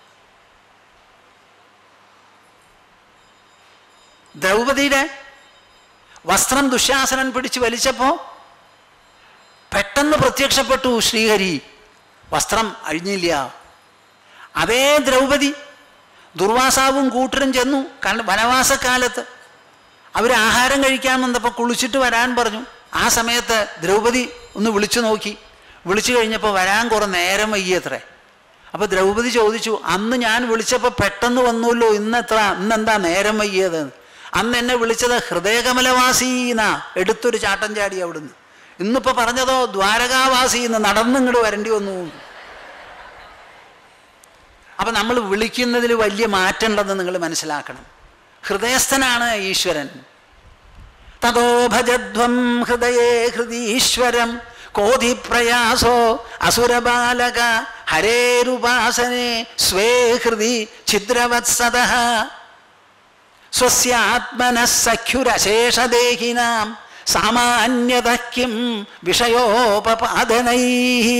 ദ്രൗപതിയുടെ വസ്ത്രം ദുശാസനൻ പിടിച്ച് വലിച്ചപ്പോ പെട്ടെന്ന് പ്രത്യക്ഷപ്പെട്ടു ശ്രീഹരി വസ്ത്രം അഴിഞ്ഞില്ല അതേ ദ്രൗപദി ദുർവാസാവും കൂട്ടരും ചെന്നു കാരണം വനവാസക്കാലത്ത് അവർ ആഹാരം കഴിക്കാൻ വന്നപ്പോൾ കുളിച്ചിട്ട് വരാൻ പറഞ്ഞു ആ സമയത്ത് ദ്രൗപദി ഒന്ന് വിളിച്ചു നോക്കി വിളിച്ചു കഴിഞ്ഞപ്പോൾ വരാൻ കുറെ നേരം വൈകിയത്രേ അപ്പോൾ ദ്രൗപദി ചോദിച്ചു അന്ന് ഞാൻ വിളിച്ചപ്പോൾ പെട്ടെന്ന് വന്നുല്ലോ ഇന്ന് എത്ര ഇന്നെന്താ നേരം വൈകിയത് അന്ന് എന്നെ വിളിച്ചത് ഹൃദയകമലവാസീന എടുത്തൊരു ചാട്ടം ചാടി അവിടുന്ന് ഇന്നിപ്പോൾ പറഞ്ഞതോ ദ്വാരകാവാസീന്ന് നടന്നിങ്ങോട്ട് വരേണ്ടി വന്നു അപ്പം നമ്മൾ വിളിക്കുന്നതിൽ വലിയ മാറ്റമുണ്ടെന്ന് നിങ്ങൾ മനസ്സിലാക്കണം ഹൃദയസ്ഥനാണ് ഈശ്വരൻ തതോ ഭജധ്വം ഹൃദയേ ഹൃദീശ്വരം കോധി പ്രയാസോ അസുരബാലക ഹരേരുപാസനെ സ്വേ ഹൃദി ഛിദ്രവത്സത സ്വസ്യാത്മന സഖ്യുരശേഷദേഹിനാം സാമാന്യത കിം വിഷയോപപാദനൈ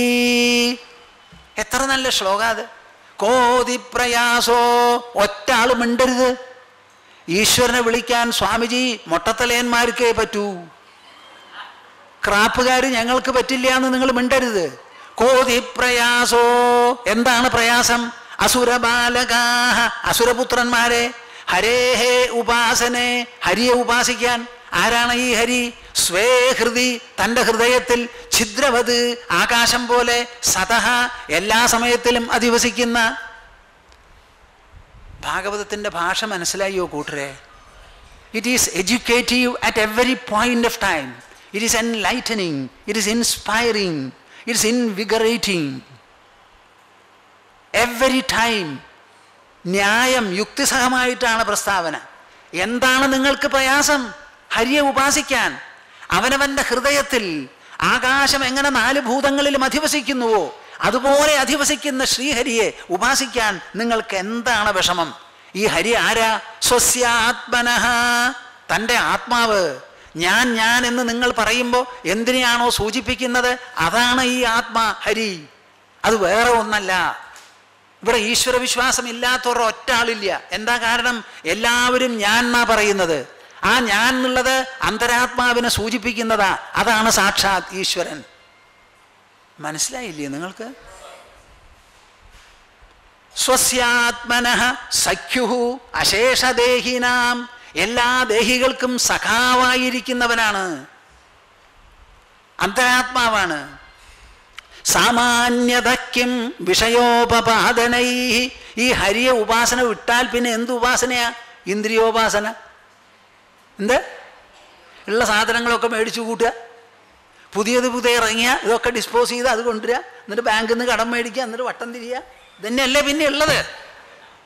എത്ര നല്ല ശ്ലോക അത് കോതി പ്രയാസോ ഒറ്റ ആള് മിണ്ടരുത് ഈശ്വരനെ വിളിക്കാൻ സ്വാമിജി മൊട്ടത്തലയന്മാർക്കേ പറ്റൂ ക്രാപ്പുകാർ ഞങ്ങൾക്ക് പറ്റില്ല എന്ന് നിങ്ങൾ മിണ്ടരുത് കോതി പ്രയാസോ എന്താണ് പ്രയാസം അസുരബാലകാഹ അസുരപുത്രന്മാരെ ഹരേഹേ ഉപാസനെ ഹരിയെ ഉപാസിക്കാൻ ആരാണ് ഈ ഹരി സ്വേ ഹൃദി തൻ്റെ ഹൃദയത്തിൽ ഛിദ്രവത് ആകാശം പോലെ സതഹ എല്ലാ സമയത്തിലും അധിവസിക്കുന്ന ഭാഗവതത്തിൻ്റെ ഭാഷ മനസ്സിലായോ കൂട്ടരെ it is educative at every point of time it is enlightening it is inspiring it is invigorating every time ന്യായം യുക്തിസഹമായിട്ടാണ് പ്രസ്താവന എന്താണ് നിങ്ങൾക്ക് പ്രയാസം ഹരിയെ ഉപാസിക്കാൻ അവനവന്റെ ഹൃദയത്തിൽ ആകാശം എങ്ങനെ നാല് ഭൂതങ്ങളിലും അധിവസിക്കുന്നുവോ അതുപോലെ അധിവസിക്കുന്ന ശ്രീഹരിയെ ഉപാസിക്കാൻ നിങ്ങൾക്ക് എന്താണ് വിഷമം ഈ ഹരി ആരാ സ്വസ്യാത്മനഃ തൻ്റെ ആത്മാവ് ഞാൻ ഞാൻ എന്ന് നിങ്ങൾ പറയുമ്പോൾ എന്തിനെയാണോ സൂചിപ്പിക്കുന്നത് അതാണ് ഈ ആത്മാ ഹരി അത് വേറെ ഒന്നല്ല ഇവിടെ ഈശ്വര വിശ്വാസം ഇല്ലാത്തവർ ഒറ്റ ആളില്ല എന്താ കാരണം എല്ലാവരും ഞാൻ എന്നാ പറയുന്നത് ആ ഞാൻ എന്നുള്ളത് അന്തരാത്മാവിനെ സൂചിപ്പിക്കുന്നതാ അതാണ് സാക്ഷാത് ഈശ്വരൻ മനസ്സിലായില്ലേ നിങ്ങൾക്ക് സ്വസ്യാത്മന സഖ്യു അശേഷദേഹിനാം എല്ലാ ദേഹികൾക്കും സഖാവായിരിക്കുന്നവനാണ് അന്തരാത്മാവാണ് സാമാന്യതയ്ക്കും വിഷയോപപാദനൈ ഈ ഹരിയ ഉപാസന വിട്ടാൽ പിന്നെ എന്ത് ഉപാസനയാ ഇന്ദ്രിയോപാസന എന്ത് ഉള്ള സാധനങ്ങളൊക്കെ മേടിച്ചു കൂട്ടുക പുതിയത് പുതിയ ഇറങ്ങിയ ഇതൊക്കെ ഡിസ്പോസ് ചെയ്ത് അത് കൊണ്ടുവരിക എന്നിട്ട് ബാങ്കിൽ നിന്ന് കടം മേടിക്കുക എന്നിട്ട് വട്ടം തിരിയുക ഇതന്നെയല്ലേ പിന്നെ ഉള്ളത്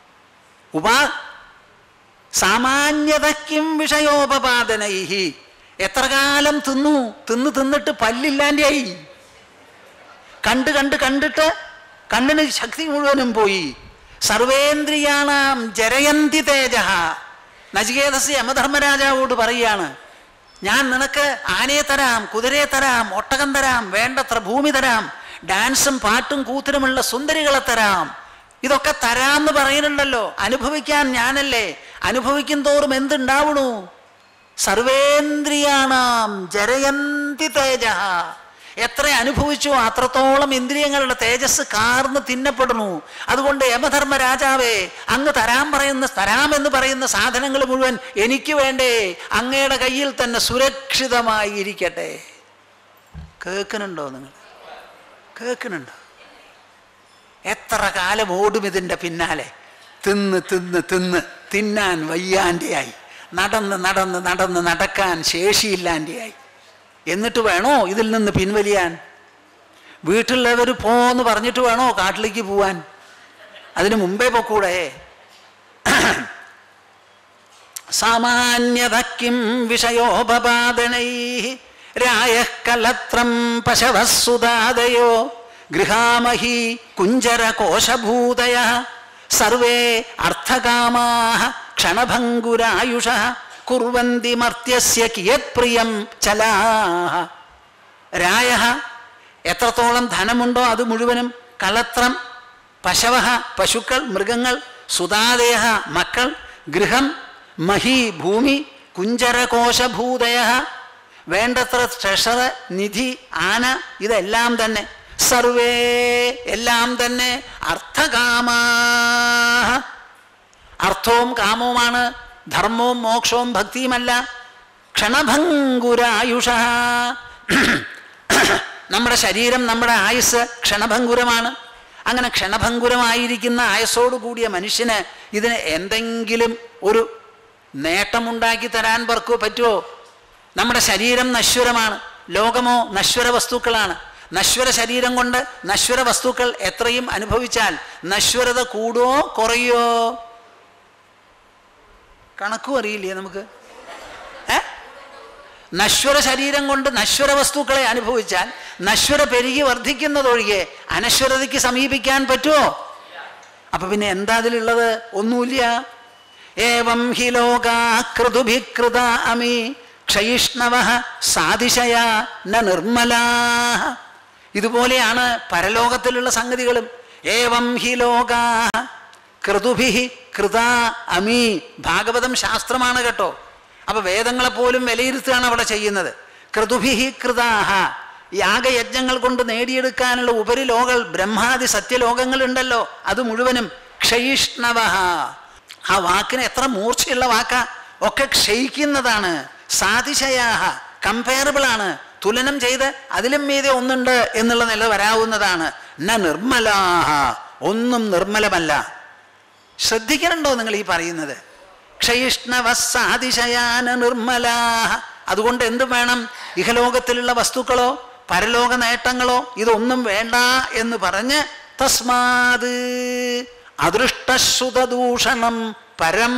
ഉപാ സാമാന്യതയ്ക്കും വിഷയോപപാദനൈഹി എത്ര കാലം തിന്നു തിന്ന് തിന്നിട്ട് പല്ലില്ലാണ്ടായി കണ്ട് കണ്ട് കണ്ടിട്ട് കണ്ണിന് ശക്തി മുഴുവനും പോയി സർവേന്ദ്രിയാണാം ജരയന്തി തേജ നചികേതസ് യമധർമ്മരാജാവോട് പറയാണ് ഞാൻ നിനക്ക് ആനയെ തരാം കുതിരയെ തരാം ഒട്ടകം തരാം വേണ്ടത്ര ഭൂമി തരാം ഡാൻസും പാട്ടും കൂത്തിനുമുള്ള സുന്ദരികളെ തരാം ഇതൊക്കെ തരാമെന്ന് പറയുന്നുണ്ടല്ലോ അനുഭവിക്കാൻ ഞാനല്ലേ അനുഭവിക്കും തോറും എന്തുണ്ടാവണു സർവേന്ദ്രിയാണാം ജരയന്തി തേജ എത്ര അനുഭവിച്ചോ അത്രത്തോളം ഇന്ദ്രിയങ്ങളുടെ തേജസ് കാർന്ന് തിന്നപ്പെടുന്നു അതുകൊണ്ട് യമധർമ്മ രാജാവേ അങ്ങ് തരാൻ പറയുന്ന തരാമെന്ന് പറയുന്ന സാധനങ്ങൾ മുഴുവൻ എനിക്ക് വേണ്ടേ അങ്ങയുടെ കയ്യിൽ തന്നെ സുരക്ഷിതമായി ഇരിക്കട്ടെ കേൾക്കുന്നുണ്ടോ നിങ്ങൾ കേൾക്കുന്നുണ്ടോ എത്ര കാലം ഓടും ഇതിൻ്റെ പിന്നാലെ തിന്ന് തിന്ന് തിന്ന് തിന്നാൻ വയ്യാൻ്റെയായി നടന്ന് നടന്ന് നടന്ന് നടക്കാൻ ശേഷിയില്ലാൻ്റെയായി എന്നിട്ട് വേണോ ഇതിൽ നിന്ന് പിൻവലിയാൻ വീട്ടിലുള്ളവർ പോന്ന് പറഞ്ഞിട്ട് വേണോ കാട്ടിലേക്ക് പോവാൻ അതിന് മുമ്പേ പൊക്കൂടെ സാമാന്യത കിം വിഷയോപപാദനൈ രായക്കലത്രം പശവസുതാദയോ ഗൃഹാമഹി കുഞ്ചരകോശഭൂതയ സർവേ അർത്ഥകാമാ ക്ഷണഭംഗുരായുഷ കുർവന്തി മർത്യസ്യ കിയത് പ്രിയം ചലാഹ രായ എത്രത്തോളം ധനമുണ്ടോ അത് മുഴുവനും കളത്രം പശവ പശുക്കൾ മൃഗങ്ങൾ സുതാദേഹ മക്കൾ ഗൃഹം മഹി ഭൂമി കുഞ്ചരകോശഭൂതയ വേണ്ടത്ര ട്രഷർ നിധി ആന ഇതെല്ലാം തന്നെ സർവേ എല്ലാം തന്നെ അർത്ഥകാമാ അർത്ഥവും കാമവുമാണ് ധർമ്മവും മോക്ഷവും ഭക്തിയുമല്ല ക്ഷണഭംഗുരായുഷ നമ്മുടെ ശരീരം നമ്മുടെ ആയുസ് ക്ഷണഭംഗുരമാണ് അങ്ങനെ ക്ഷണഭംഗുരമായിരിക്കുന്ന ആയുസ്സോടു കൂടിയ മനുഷ്യന് ഇതിന് എന്തെങ്കിലും ഒരു നേട്ടമുണ്ടാക്കി തരാൻ പർക്കോ പറ്റുമോ നമ്മുടെ ശരീരം നശ്വരമാണ് ലോകമോ നശ്വര വസ്തുക്കളാണ് നശ്വര ശരീരം കൊണ്ട് നശ്വര വസ്തുക്കൾ എത്രയും അനുഭവിച്ചാൽ നശ്വരത കൂടുമോ കുറയോ കണക്കും അറിയില്ലേ നമുക്ക് ഏ നശ്വര ശരീരം കൊണ്ട് നശ്വര വസ്തുക്കളെ അനുഭവിച്ചാൽ നശ്വര പെരുകി വർദ്ധിക്കുന്നതൊഴികെ അനശ്വരതയ്ക്ക് സമീപിക്കാൻ പറ്റുമോ അപ്പൊ പിന്നെ എന്താ അതിലുള്ളത് ഒന്നുമില്ല ഏവം ഹി ലോകാകൃതുഭികൃത അമി ക്ഷയിഷ്ണവ സാതിശയ ന നിർമ്മലാ ഇതുപോലെയാണ് പരലോകത്തിലുള്ള സംഗതികളും ഏവം ഹി ലോകാ കൃതുഭി കൃത അമി ഭാഗവതം ശാസ്ത്രമാണ് കേട്ടോ അപ്പൊ വേദങ്ങളെ പോലും വിലയിരുത്തുകയാണ് അവിടെ ചെയ്യുന്നത് കൃതുഭി കൃതാഹ യാഗയജ്ഞങ്ങൾ കൊണ്ട് നേടിയെടുക്കാനുള്ള ഉപരിലോകൾ ബ്രഹ്മാദി സത്യലോകങ്ങളുണ്ടല്ലോ അത് മുഴുവനും ക്ഷയിഷ്ണവ ആ വാക്കിന് എത്ര മൂർച്ചയുള്ള വാക്കാ ഒക്കെ ക്ഷയിക്കുന്നതാണ് സാതിശയാഹ കമ്പയറബിൾ ആണ് തുലനം ചെയ്ത് അതിലും മീതെ ഒന്നുണ്ട് എന്നുള്ള നില വരാവുന്നതാണ് ന നിർമ്മലാഹ ഒന്നും നിർമ്മലമല്ല ശ്രദ്ധിക്കണുണ്ടോ നിങ്ങൾ ഈ പറയുന്നത് ക്ഷയിഷ്ണവസാതിശയാന നിർമ്മലാഹ അതുകൊണ്ട് എന്ത് വേണം ഇഹലോകത്തിലുള്ള വസ്തുക്കളോ പരലോക നേട്ടങ്ങളോ ഇതൊന്നും വേണ്ട എന്ന് പറഞ്ഞ് തസ്മാത് അദൃഷ്ടശ്രുതദൂഷണം പരം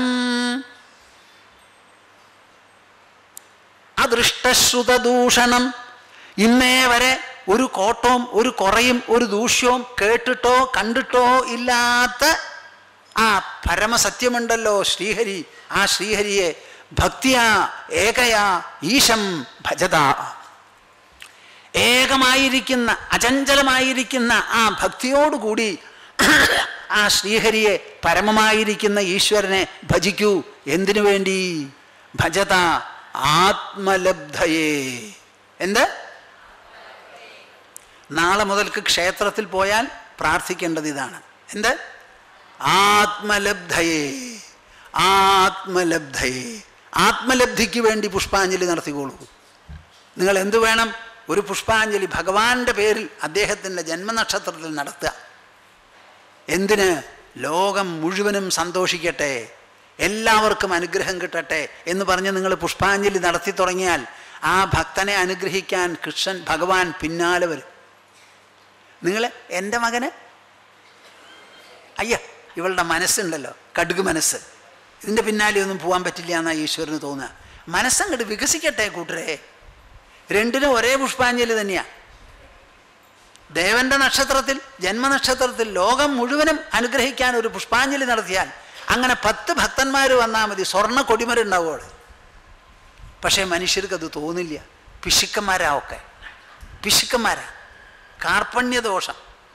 അദൃഷ്ടശ്രുതദൂഷണം ഇന്നേ വരെ ഒരു കോട്ടവും ഒരു കുറയും ഒരു ദൂഷ്യവും കേട്ടിട്ടോ കണ്ടിട്ടോ ഇല്ലാത്ത ആ പരമസത്യമുണ്ടല്ലോ ശ്രീഹരി ആ ശ്രീഹരിയെ ഭക്തിയാ ഏകയാ ഈശം ഭജത ഏകമായിരിക്കുന്ന അചഞ്ചലമായിരിക്കുന്ന ആ ഭക്തിയോടുകൂടി ആ ശ്രീഹരിയെ പരമമായിരിക്കുന്ന ഈശ്വരനെ ഭജിക്കൂ എന്തിനു വേണ്ടി ഭജത ആത്മലബ്ധയേ എന്ത് നാളെ മുതൽക്ക് ക്ഷേത്രത്തിൽ പോയാൽ പ്രാർത്ഥിക്കേണ്ടത് ഇതാണ് എന്ത് ആത്മലബ്ധയേ ആത്മലബ്ധയേ ആത്മലബ്ധിക്ക് വേണ്ടി പുഷ്പാഞ്ജലി നടത്തിക്കോളൂ നിങ്ങൾ എന്തു വേണം ഒരു പുഷ്പാഞ്ജലി ഭഗവാന്റെ പേരിൽ അദ്ദേഹത്തിൻ്റെ ജന്മനക്ഷത്രത്തിൽ നടത്തുക എന്തിന് ലോകം മുഴുവനും സന്തോഷിക്കട്ടെ എല്ലാവർക്കും അനുഗ്രഹം കിട്ടട്ടെ എന്ന് പറഞ്ഞ് നിങ്ങൾ പുഷ്പാഞ്ജലി നടത്തി തുടങ്ങിയാൽ ആ ഭക്തനെ അനുഗ്രഹിക്കാൻ കൃഷ്ണൻ ഭഗവാൻ പിന്നാലെ വരും നിങ്ങൾ എൻ്റെ മകന് അയ്യ ഇവളുടെ മനസ്സുണ്ടല്ലോ കടുക് മനസ്സ് ഇതിൻ്റെ പിന്നാലെ ഒന്നും പോകാൻ പറ്റില്ല എന്നാണ് ഈശ്വരന് തോന്നുക മനസ്സങ്ങോട്ട് വികസിക്കട്ടെ കൂട്ടരെ രണ്ടിനും ഒരേ പുഷ്പാഞ്ജലി തന്നെയാണ് ദേവന്റെ നക്ഷത്രത്തിൽ ജന്മനക്ഷത്രത്തിൽ ലോകം മുഴുവനും അനുഗ്രഹിക്കാൻ ഒരു പുഷ്പാഞ്ജലി നടത്തിയാൽ അങ്ങനെ പത്ത് ഭക്തന്മാർ വന്നാൽ മതി സ്വർണ്ണ കൊടിമരുണ്ടാവും അവിടെ പക്ഷേ മനുഷ്യർക്ക് അത് തോന്നില്ല പിശുക്കന്മാരാ ഒക്കെ പിശുക്കന്മാരാ കാർപ്പണ്യദോഷം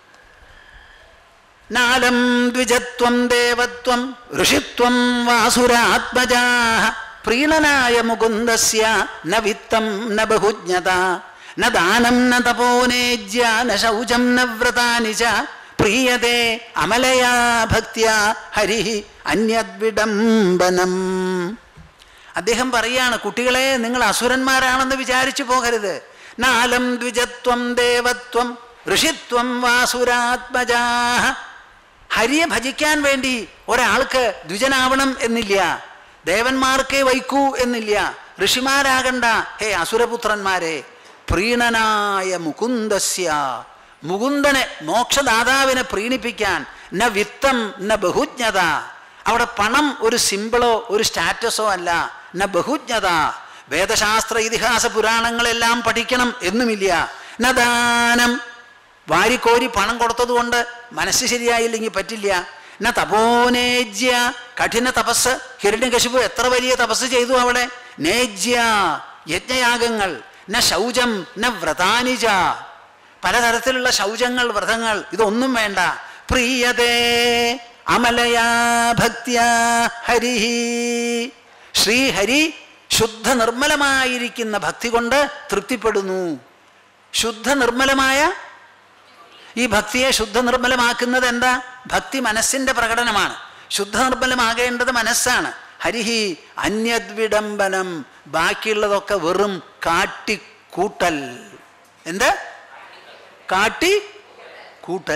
നാലം ദ്വിജത്വം ദേവത്വം ഋഷിത്വം വാസുരാത്മജാ പ്രീണനായ മുകുന്ദസ്യ ന വിത്തം ന ബഹുജ്ഞത ന ദാനം ന തപോനേജ്യ ന ശൗചം ന വ്രതാനി ച പ്രീയതേ അമലയാ ഭക്ത്യാ ഹരി അന്യദ്വിഡംബനം അദ്ദേഹം പറയാണ് കുട്ടികളെ നിങ്ങൾ അസുരന്മാരാണെന്ന് വിചാരിച്ചു പോകരുത് നാലം ദ്വിജത്വം ദേവത്വം ഋഷിത്വം വാസുരാത്മജാ ഹരിയെ ഭജിക്കാൻ വേണ്ടി ഒരാൾക്ക് ദ്വിജനാവണം എന്നില്ല ദേവന്മാർക്കേ വൈക്കൂ എന്നില്ല ഋഷിമാരാകണ്ട ഹേ അസുരപുത്രന്മാരെ പ്രീണനായ മുകുന്ദസ്യ മുകുന്ദനെ മോക്ഷദാതാവിനെ പ്രീണിപ്പിക്കാൻ ന വിത്തം ന ബഹുജ്ഞത അവിടെ പണം ഒരു സിമ്പിളോ ഒരു സ്റ്റാറ്റസോ അല്ല ന ബഹുജ്ഞത വേദശാസ്ത്ര ഇതിഹാസ പുരാണങ്ങളെല്ലാം പഠിക്കണം എന്നുമില്ല ന ദാനം വാരിക്കോരി പണം കൊടുത്തതുകൊണ്ട് മനസ്സ് ശരിയായില്ലെങ്കിൽ പറ്റില്ല ന തപോനേജ്യ കഠിന തപസ് ഹിരണ്യകശിപു എത്ര വലിയ തപസ് ചെയ്തു അവിടെ നേജ്യ യജ്ഞയാഗങ്ങൾ ന ശൗചം ന വ്രതാനിജ പലതരത്തിലുള്ള ശൗചങ്ങൾ വ്രതങ്ങൾ ഇതൊന്നും വേണ്ട പ്രിയതേ അമലയാ ഭക്തിയ ഹരി ശ്രീഹരി ശുദ്ധ നിർമ്മലമായിരിക്കുന്ന ഭക്തി കൊണ്ട് തൃപ്തിപ്പെടുന്നു ശുദ്ധ നിർമ്മലമായ ഈ ഭക്തിയെ ശുദ്ധ നിർമ്മലമാക്കുന്നത് എന്താ ഭക്തി മനസ്സിന്റെ പ്രകടനമാണ് ശുദ്ധ നിർമ്മലമാകേണ്ടത് മനസ്സാണ് ഹരിഹി അന്യദ്വിഡംബനം ബാക്കിയുള്ളതൊക്കെ വെറും കാട്ടിക്കൂട്ടൽ എന്ത് കാട്ടി കൂട്ടൽ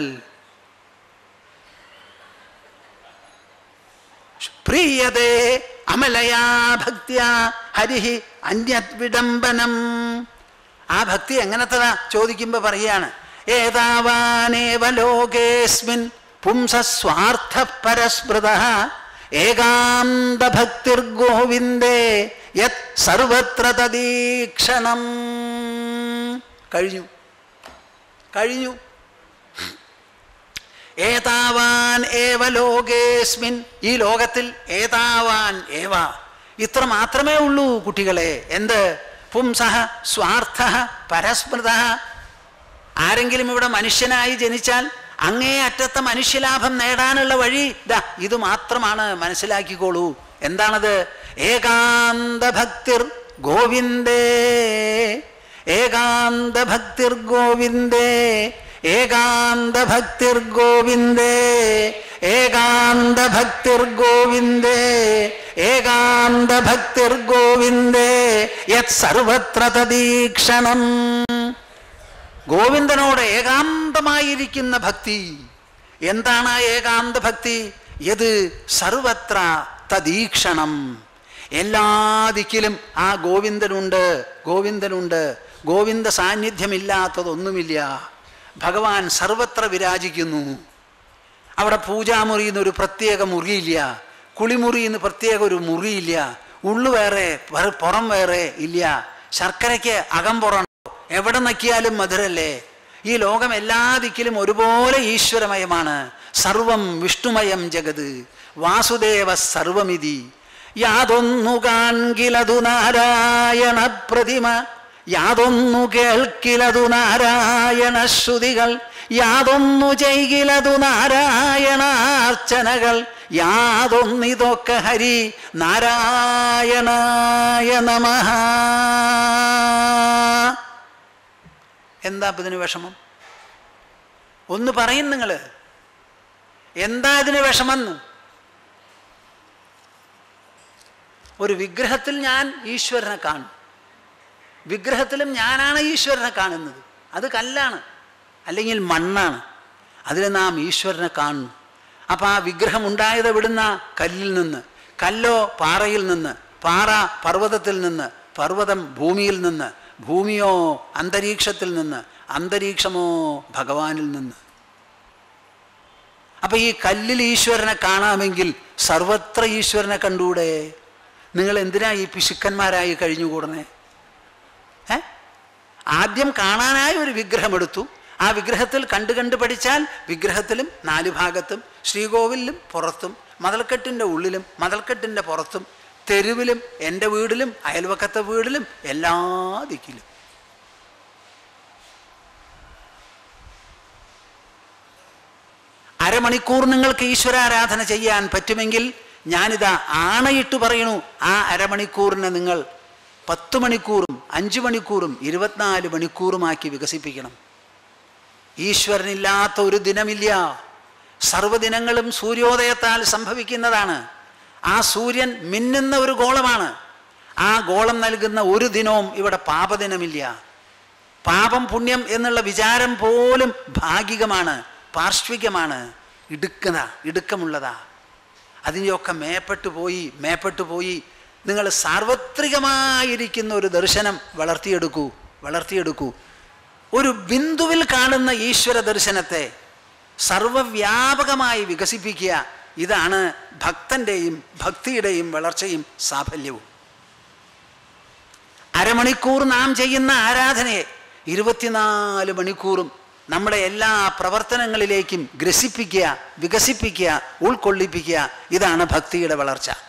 പ്രിയതേ അമലയാ ഭക്തിയ ഹരിഹി അന്യദ്വിഡംബനം ആ ഭക്തി എങ്ങനത്തതാ ചോദിക്കുമ്പോ പറയാണ് ഏതാവാനേവ ലോകേസ്മിൻ പുംസസ്വാർത്ഥ പരസ്മൃത ഏകാന്ത ഭക്തിർഗോവിന്ദേ യത് സർവത്ര തദീക്ഷണം കഴിഞ്ഞു കഴിഞ്ഞു ഏതാവാൻ ഏവ ലോകേസ്മിൻ ഈ ലോകത്തിൽ ഏതാവാൻ ഏവ ഇത്ര മാത്രമേ ഉള്ളൂ കുട്ടികളെ എന്ത് പുംസഹ സ്വാർത്ഥ പരസ്മൃത ആരെങ്കിലും ഇവിടെ മനുഷ്യനായി ജനിച്ചാൽ അങ്ങേ അറ്റത്തെ മനുഷ്യലാഭം നേടാനുള്ള വഴി ദാ ഇത് മാത്രമാണ് മനസ്സിലാക്കിക്കോളൂ എന്താണത് ഏകാന്ത ഭക്തിർ ഗോവിന്ദേ ഏകാന്ത ഭക്തിർ ഗോവിന്ദേ ഏകാന്ത ഭക്തിർ ഗോവിന്ദേ ഏകാന്ത ഭക്തിർ ഗോവിന്ദേ ഏകാന്ത ഭക്തിർ ഗോവിന്ദേ യത് സർവത്ര തദീക്ഷണം ഗോവിന്ദനോട് ഏകാന്തമായിരിക്കുന്ന ഭക്തി എന്താണ് ആ ഏകാന്ത ഭക്തി യത് സർവത്ര തദീക്ഷണം എല്ലാ ദിക്കിലും ആ ഗോവിന്ദനുണ്ട് ഗോവിന്ദനുണ്ട് ഗോവിന്ദ സാന്നിധ്യമില്ലാത്തതൊന്നുമില്ല ഭഗവാൻ സർവത്ര വിരാജിക്കുന്നു അവിടെ പൂജാമുറി എന്നൊരു പ്രത്യേക മുറിയില്ല കുളിമുറി എന്ന് പ്രത്യേക ഒരു മുറിയില്ല ഉള്ളു വേറെ വേറെ പുറം വേറെ ഇല്ല ശർക്കരയ്ക്ക് അകം പുറം എവിടെ നക്കിയാലും മധുരല്ലേ ഈ ലോകം എല്ലാ ദിക്കിലും ഒരുപോലെ ഈശ്വരമയമാണ് സർവം വിഷ്ണുമയം ജഗത് വാസുദേവ സർവമിതി യാതൊന്നു കാൺകിലതു നാരായണ പ്രതിമ യാതൊന്നു കേൾക്കിലതു നാരായണ ശ്രുതികൾ യാതൊന്നു ചെയ്കിലതു നാരായണാർച്ചനകൾ യാതൊന്നിതൊക്കെ ഹരി നാരായണായ നമഃ എന്താ ഇപ്പം ഇതിന് വിഷമം ഒന്ന് പറയും നിങ്ങൾ എന്താ ഇതിന് വിഷമെന്ന് ഒരു വിഗ്രഹത്തിൽ ഞാൻ ഈശ്വരനെ കാണും വിഗ്രഹത്തിലും ഞാനാണ് ഈശ്വരനെ കാണുന്നത് അത് കല്ലാണ് അല്ലെങ്കിൽ മണ്ണാണ് അതിൽ നാം ഈശ്വരനെ കാണുന്നു അപ്പം ആ വിഗ്രഹം ഉണ്ടായത് എവിടുന്ന കല്ലിൽ നിന്ന് കല്ലോ പാറയിൽ നിന്ന് പാറ പർവ്വതത്തിൽ നിന്ന് പർവ്വതം ഭൂമിയിൽ നിന്ന് ഭൂമിയോ അന്തരീക്ഷത്തിൽ നിന്ന് അന്തരീക്ഷമോ ഭഗവാനിൽ നിന്ന് അപ്പൊ ഈ കല്ലിൽ ഈശ്വരനെ കാണാമെങ്കിൽ സർവത്ര ഈശ്വരനെ കണ്ടൂടെ നിങ്ങൾ എന്തിനാ ഈ പിശുക്കന്മാരായി കഴിഞ്ഞുകൂടുന്നേ ഏ ആദ്യം കാണാനായി ഒരു വിഗ്രഹമെടുത്തു ആ വിഗ്രഹത്തിൽ കണ്ടു കണ്ട് പഠിച്ചാൽ വിഗ്രഹത്തിലും നാല് ഭാഗത്തും ശ്രീകോവിലും പുറത്തും മതൽക്കെട്ടിൻ്റെ ഉള്ളിലും മതൽക്കെട്ടിൻ്റെ പുറത്തും തെരുവിലും എൻ്റെ വീടിലും അയൽവക്കത്തെ വീടിലും എല്ലാ ദിക്കിലും അരമണിക്കൂർ നിങ്ങൾക്ക് ഈശ്വരാരാധന ചെയ്യാൻ പറ്റുമെങ്കിൽ ഞാനിതാ ആണയിട്ട് പറയണു ആ അരമണിക്കൂറിനെ നിങ്ങൾ പത്ത് മണിക്കൂറും അഞ്ച് മണിക്കൂറും ഇരുപത്തിനാല് മണിക്കൂറുമാക്കി വികസിപ്പിക്കണം ഈശ്വരനില്ലാത്ത ഒരു ദിനമില്ല സർവ്വദിനങ്ങളും സൂര്യോദയത്താൽ സംഭവിക്കുന്നതാണ് ആ സൂര്യൻ മിന്നുന്ന ഒരു ഗോളമാണ് ആ ഗോളം നൽകുന്ന ഒരു ദിനവും ഇവിടെ പാപദിനമില്ല പാപം പുണ്യം എന്നുള്ള വിചാരം പോലും ഭാഗികമാണ് പാർശ്വികമാണ് ഇടുക്കതാ ഇടുക്കമുള്ളതാ അതിനെയൊക്കെ മേപ്പെട്ടു പോയി മേപ്പെട്ടു പോയി നിങ്ങൾ സാർവത്രികമായിരിക്കുന്ന ഒരു ദർശനം വളർത്തിയെടുക്കൂ വളർത്തിയെടുക്കൂ ഒരു ബിന്ദുവിൽ കാണുന്ന ഈശ്വര ദർശനത്തെ സർവവ്യാപകമായി വികസിപ്പിക്കുക ഇതാണ് ഭക്തൻ്റെയും ഭക്തിയുടെയും വളർച്ചയും സാഫല്യവും അരമണിക്കൂർ നാം ചെയ്യുന്ന ആരാധനയെ ഇരുപത്തിനാല് മണിക്കൂറും നമ്മുടെ എല്ലാ പ്രവർത്തനങ്ങളിലേക്കും ഗ്രസിപ്പിക്കുക വികസിപ്പിക്കുക ഉൾക്കൊള്ളിപ്പിക്കുക ഇതാണ് ഭക്തിയുടെ വളർച്ച